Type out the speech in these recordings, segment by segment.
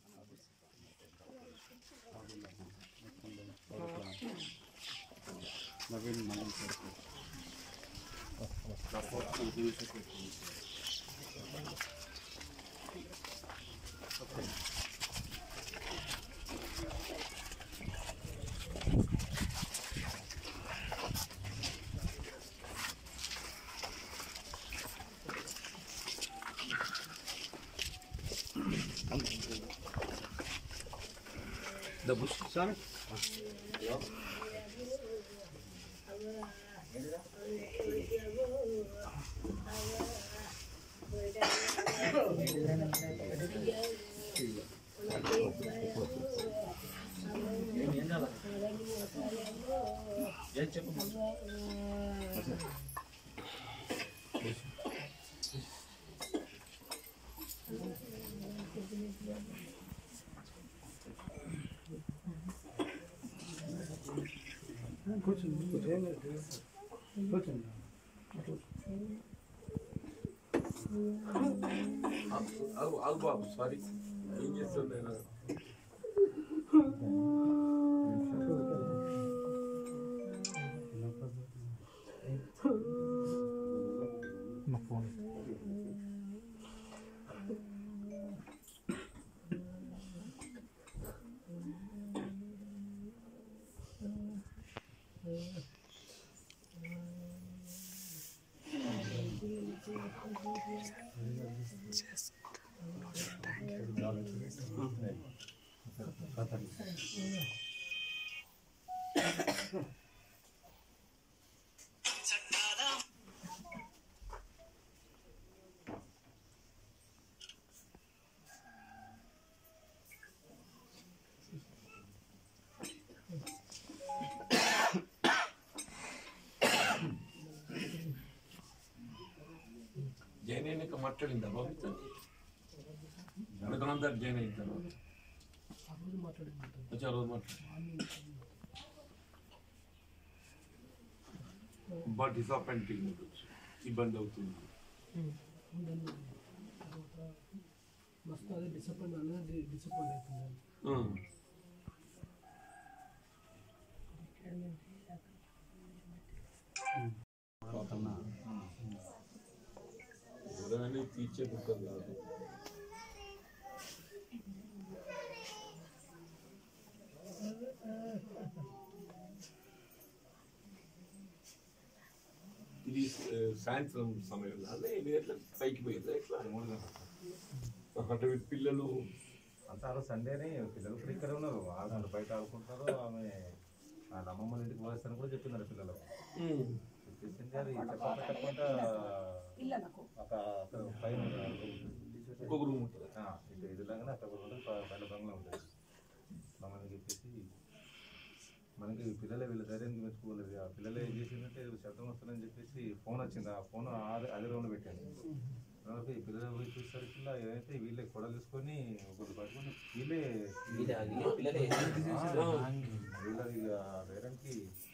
నవీన్ మనం డబ్బు స్వామి ఏం చెప్పు కూర్చోండి కూర్చోండి కూర్చోండి ఆగు ఆగు బాబు సారీ ఏం చేస్తాను నేను జైన్ అయినాక మాట్లాడిందా బాబుతో వెనకనంతా జైన్ అయిన తర్వాత వచ్చి ఆ రోజు మాట్లాడి బట్ డిసప్పాయింటింగ్ ఉండొచ్చు ఇబ్బంది అవుతుంది మస్తు అదే డిసప్పాయింట్ అనేది డిసప్పాయింట్ అవుతుంది ఆ. ఎవరైనా తీర్చే బుక్క కాదు ఇది ఆ, సాయంత్రం సమయంలో అదే ఎన్ని గంటలకు పైకి పోయిందా ఎట్లా మూడు గంటలకు అంటే మీ పిల్లలు అంతా ఆ రోజు సండేనే పిల్లలు కూడా ఇక్కడ ఉన్నారు ఆడుకుంటారు బయట ఆడుకుంటారు ఆమె వాళ్ళ అమ్మమ్మ ఇంటికి పోస్తాను కూడా చెప్తున్నారు పిల్లలు ఉమ్, చెప్పేసింది అది చెప్పకుండా చెప్పకుండా ఒక అక్కడ పైన ఇంకొక రూమ్ ఉంటుంది ఆ, ఇటు ఇదిలాగానే అక్కడ ఒకటి ఉంటుంది ప- పైన బంగ్లా ఉంటుంది మమ్మల్ని చెప్పేసి మనకి పిల్లలే వీళ్ళ ధైర్యానికి మెచ్చుకోలేదు ఆ పిల్లలే ఏం చేసిందంటే ఏదో శబ్దం వస్తుందని చెప్పేసి ఫోన్ వచ్చింది ఆ ఫోన్ అదే అదే రౌండ్ పెట్టాను తర్వాత ఈ పిల్లలు పోయి చూసేసరికి ఏదైతే వీళ్ళే కొడలు తీసుకొని ఒకరు పట్టుకొని వీళ్ళే వీళ్ళది ఇక ధైర్యానికి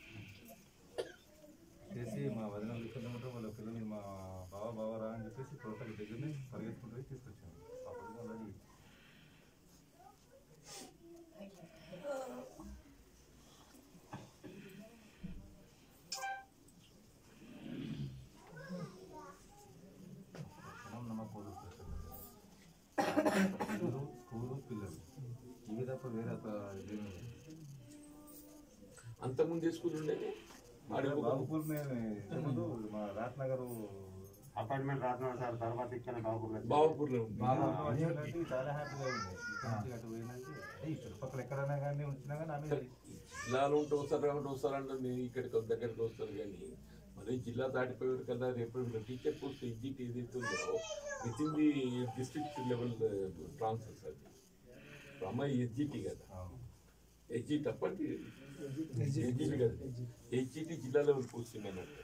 చేసి మా వదిన తీసుకుంటే వాళ్ళ పిల్లల్ని మా బావ బావ రా అని చెప్పేసి తోటకి దగ్గరనే పరిగెత్తుకుంటూ పోయి తీసుకొచ్చాను అప్పుడు వాళ్ళది మనం నమ్మకం పిల్లలు స్కూలు పిల్లలు ఇవి తప్ప వేరే ఒక ఇదేమీ లేదు. అంతకుముందు స్కూల్ ఉండేది ఆడిపోక బాబుపూర్ నేను మా రాట్నగర్ అపార్ట్మెంట్ రాత్రి సార్ తర్వాత ఇక్కడ బాబు బావపూర్లో ఉంది చాలా హ్యాపీగా ఉంది ఇక్కడ నుంచి అటు పోయినంటే ఈ చుట్టుపక్కల ఎక్కడైనా కానీ ఉంచినా కానీ ఆమె జిల్లాలో ఉంటే వస్తారు కాబట్టి వస్తారు అంటే నేను ఇక్కడికి దగ్గరికి వస్తారు కానీ మరి జిల్లా దాటిపోయారు కదా రేపు టీచర్ పోస్ట్ ఎగ్జిట్ ఏదైతే ఉందో within the district level transfers అది ఇప్పుడు అమ్మాయి ఎస్జిటి కదా ఎస్జిట్ అప్పటి ఎస్జిటి కదా ఎస్జిటి జిల్లా లెవెల్ పోస్టింగ్ అన్నట్టు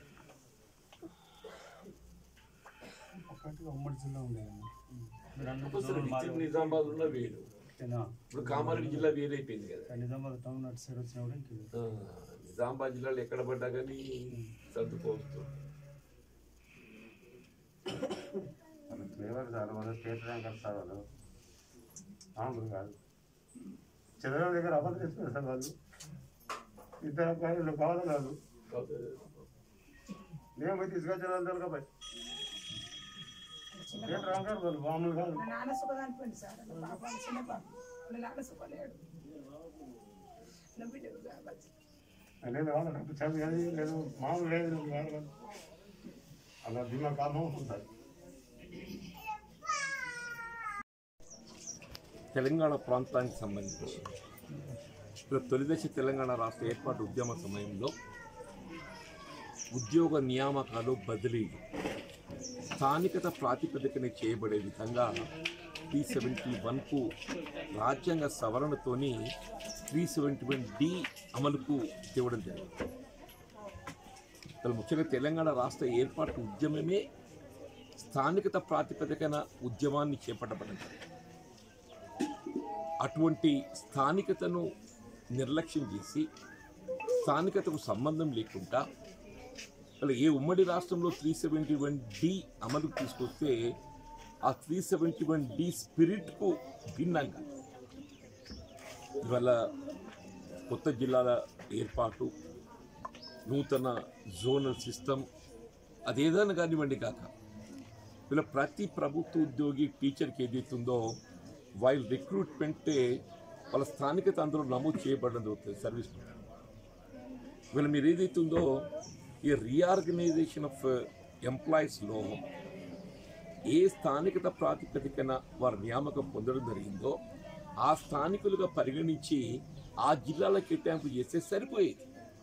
అప్పటికి ఉమ్మడి జిల్లా ఉండేది అసలు డిస్ట్రిక్ట్ నిజామాబాద్ ఉన్న వేరు ఇప్పుడు కామారెడ్డి జిల్లా వేరైపోయింది కదా నిజామాబాద్ టౌన్ అటు సైడ్ వచ్చినప్పుడు ఇంక ఆ, నిజామాబాద్ జిల్లాలో ఎక్కడ పడ్డా కానీ సర్దుకోవచ్చు ఫ్లేవర్ చాలా మంది స్టేట్ ర్యాంకర్ సార్ వాళ్ళు మామూలు కాదు చంద్రబాబు దగ్గర అబద్ధం చేస్తున్నారు సార్ వాళ్ళు ఇద్దరు అబ్బాయిలు కావాలి కాదు మేము పోయి తీసుకొచ్చారు అందరు కాబట్టి ఏం రాంగారు వాళ్ళు మామూలు కాదు మా నాన్న సుఖదానిపోయింది సార్ నా పాప చిన్న పాప మా నాన్న సుఖలేడు నా బిడ్డకు కావాలి లేదు వాళ్ళ డబ్బు చదువు కానీ లేదు మామూలు లేదు లేదు కాదు కాదు. అలా దిమాగ్ కామం ఉంటుంది తెలంగాణ ప్రాంతానికి సంబంధించి ఇప్పుడు తొలిదశ తెలంగాణ రాష్ట్ర ఏర్పాటు ఉద్యమ సమయంలో ఉద్యోగ నియామకాలు బదిలీలు స్థానికత ప్రాతిపదికన చేయబడే విధంగా త్రీ సెవెంటీ వన్కు రాజ్యాంగ సవరణతోని త్రీ సెవెంటీ వన్ డి అమలుకు తేవడం జరిగింది అసలు ముఖ్యంగా తెలంగాణ రాష్ట్ర ఏర్పాటు ఉద్యమమే స్థానికత ప్రాతిపదికన ఉద్యమాన్ని చేపట్టబడింది అటువంటి స్థానికతను నిర్లక్ష్యం చేసి స్థానికతకు సంబంధం లేకుండా అలా ఏ ఉమ్మడి రాష్ట్రంలో త్రీ సెవెంటీ వన్ డి అమలుకు తీసుకొస్తే ఆ త్రీ సెవెంటీ వన్ డి స్పిరిట్కు భిన్నంగా ఇవాళ కొత్త జిల్లాల ఏర్పాటు నూతన జోనల్ సిస్టమ్ అదేదైనా కానివ్వండి కాక వీళ్ళ ప్రతి ప్రభుత్వ ఉద్యోగి టీచర్కి ఏదైతుందో వైల్ రిక్రూట్మెంటే వాళ్ళ స్థానికత అందులో నమోదు చేయబడడం జరుగుతుంది సర్వీస్ వీళ్ళు మీరు ఏదైతుందో ఈ రీఆర్గనైజేషన్ ఆఫ్ ఎంప్లాయీస్లో ఏ స్థానికత ప్రాతిపదికన వారి నియామకం పొందడం జరిగిందో ఆ స్థానికులుగా పరిగణించి ఆ జిల్లాల కేటాయింపు చేస్తే సరిపోయేది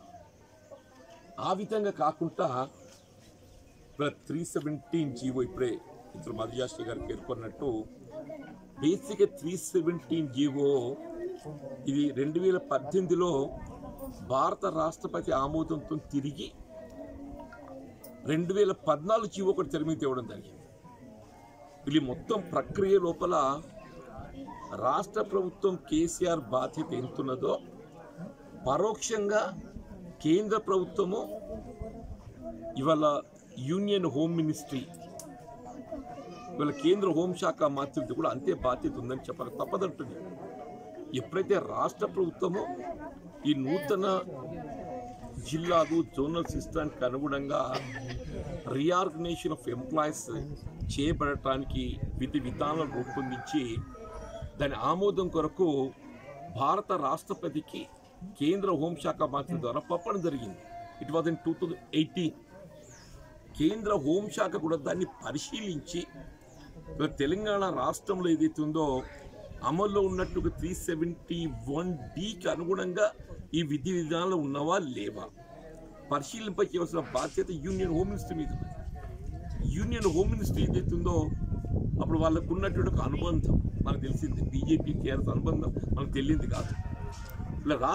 ఆ విధంగా కాకుండా త్రీ సెవెంటీన్ జీవో ఇప్పుడే ఇద్దరు మధుయాశ్రీ గారు పేర్కొన్నట్టు బేసిక్ త్రీ సెవెంటీన్ జీవో ఇది రెండు వేల పద్దెనిమిదిలో భారత రాష్ట్రపతి ఆమోదంతో తిరిగి రెండు వేల పద్నాలుగు జీవో ఒకటి తెర మీద తేవడం జరిగింది ఇది మొత్తం ప్రక్రియ లోపల రాష్ట్ర ప్రభుత్వం కేసీఆర్ బాధ్యత ఎంతున్నదో పరోక్షంగా కేంద్ర ప్రభుత్వము ఇవాళ యూనియన్ హోమ్ మినిస్ట్రీ ఇవాళ కేంద్ర హోంశాఖ మంత్రికి కూడా అంతే బాధ్యత ఉందని చెప్పక తప్పదంటుంది ఎప్పుడైతే రాష్ట్ర ప్రభుత్వము ఈ నూతన జిల్లాలు జోనల్ సిస్టానికి అనుగుణంగా రీఆర్గనైజేషన్ ఆఫ్ ఎంప్లాయీస్ చేయబడటానికి విధి విధానాలు రూపొందించి దాని ఆమోదం కొరకు భారత రాష్ట్రపతికి కేంద్ర హోంశాఖ మంత్రి ద్వారా పంపడం జరిగింది it was in two thousand eighteen కేంద్ర హోంశాఖ కూడా దాన్ని పరిశీలించి ఇప్పుడు తెలంగాణ రాష్ట్రంలో ఏదైతే ఉందో అమల్లో ఉన్నట్టు త్రీ సెవెంటీ వన్ డికి అనుగుణంగా ఈ విధి విధానాలు ఉన్నవా లేవా పరిశీలింప చేయవలసిన బాధ్యత యూనియన్ హోమ్ మినిస్టర్ మీద ఉంది. యూనియన్ హోమ్ మినిస్టర్ ఏదైతే ఉందో అప్పుడు వాళ్ళకు ఉన్నటువంటి ఒక అనుబంధం మనకు తెలిసింది బీజేపీ టీఆర్ఎస్ అనుబంధం మనకు తెలియంది కాదు ఇలా